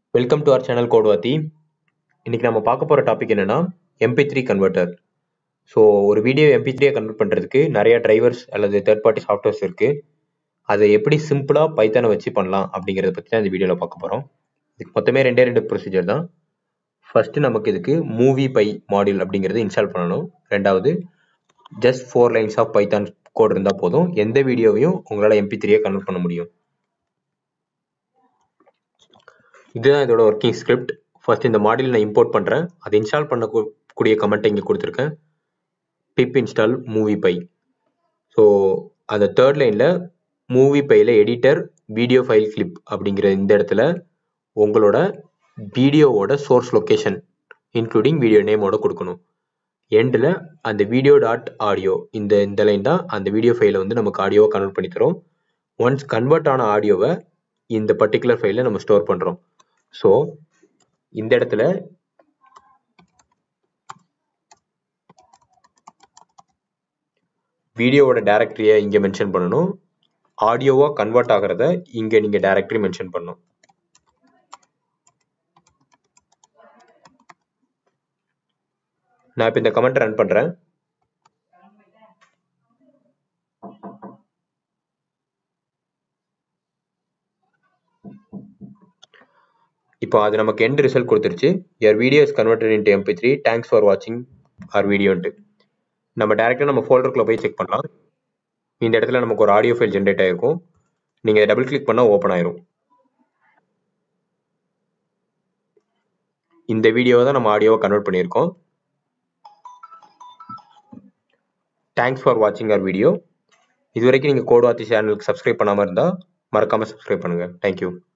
welcome to our channel கோட்வாத்தி இன்னைக்கு நம்ம பார்க்க போகிற டாபிக் என்னன்னா எம்பி த்ரீ கன்வெர்ட்டர் ஸோ ஒரு வீடியோ எம்பி த்ரீயை கன்வெர்ட் பண்ணுறதுக்கு நிறைய டிரைவர்ஸ் அல்லது தேர்ட் பார்ட்டி சாஃப்ட்வேர்ஸ் இருக்குது அதை எப்படி சிம்பிளாக பைத்தானை வச்சு பண்ணலாம் அப்படிங்கிறத பற்றி தான் இந்த வீடியோவில் பார்க்க போகிறோம் இதுக்கு மொத்தமே ரெண்டே ரெண்டு ப்ரொசீஜர் தான் ஃபஸ்ட்டு நமக்கு இதுக்கு மூவி பை மாடியூல் அப்படிங்கிறது இன்ஸ்டால் பண்ணணும் ரெண்டாவது just four lines of Python code இருந்தால் போதும் எந்த வீடியோவையும் உங்களால் எம்பி த்ரீயை கன்வெர்ட் பண்ண முடியும் இதுதான் இதோட ஒர்க்கிங் ஸ்கிரிப்ட் ஃபர்ஸ்ட் இந்த மாடியூல் நான் இம்போர்ட் பண்ணுறேன் அதை இன்ஸ்டால் பண்ணக்கூடிய கமெண்ட்டை இங்கே கொடுத்துருக்கேன் pip install moviepy so அந்த தேர்ட் லைனில் மூவி பையில் எடிட்டர் வீடியோ ஃபைல் கிளிப் அப்படிங்கிற இந்த இடத்துல உங்களோட வீடியோவோட சோர்ஸ் லொக்கேஷன் இன்க்ளூடிங் வீடியோ நேமோட கொடுக்கணும் எண்டில் அந்த வீடியோ டாட் ஆடியோ இந்த இந்த லைன் தான் அந்த வீடியோ ஃபைலை வந்து நமக்கு ஆடியோவை கன்வெர்ட் பண்ணி தரும் ஒன்ஸ் கன்வெர்ட் ஆன ஆடியோவை இந்த பர்டிகுலர் ஃபைலில் நம்ம ஸ்டோர் பண்ணுறோம் ஸோ இந்த இடத்துல வீடியோவோட டேரக்டரியை இங்கே மென்ஷன் பண்ணணும் ஆடியோவாக கன்வெர்ட் ஆகிறத இங்கே நீங்கள் டேரக்டரி மென்ஷன் பண்ணணும் நான் இப்போ இந்த கமெண்ட் ரன் பண்ணுறேன் இப்போ அது நமக்கு எண்ட் ரிசல்ட் கொடுத்துருச்சு your video is converted into MP three thanks for வாட்சிங் ஆர் வீடியோன்ட்டு நம்ம டேரெக்டாக நம்ம ஃபோல்டருக்குள்ள போய் செக் பண்ணலாம் இந்த இடத்துல நமக்கு ஒரு ஆடியோ ஃபைல் ஜென்ரேட் ஆகிருக்கும் நீங்கள் டபுள் கிளிக் பண்ணால் ஓப்பன் ஆயிரும் இந்த வீடியோவை தான் நம்ம ஆடியோவை கன்வெர்ட் பண்ணியிருக்கோம் தேங்க்ஸ் ஃபார் வாட்சிங் ஆர் வீடியோ இது வரைக்கும் நீங்கள் கோட் வாத்தி சேனலுக்கு சப்ஸ்கிரைப் பண்ணாமல் இருந்தால் மறக்காமல் சப்ஸ்கிரைப் பண்ணுங்கள் தேங்க்யூ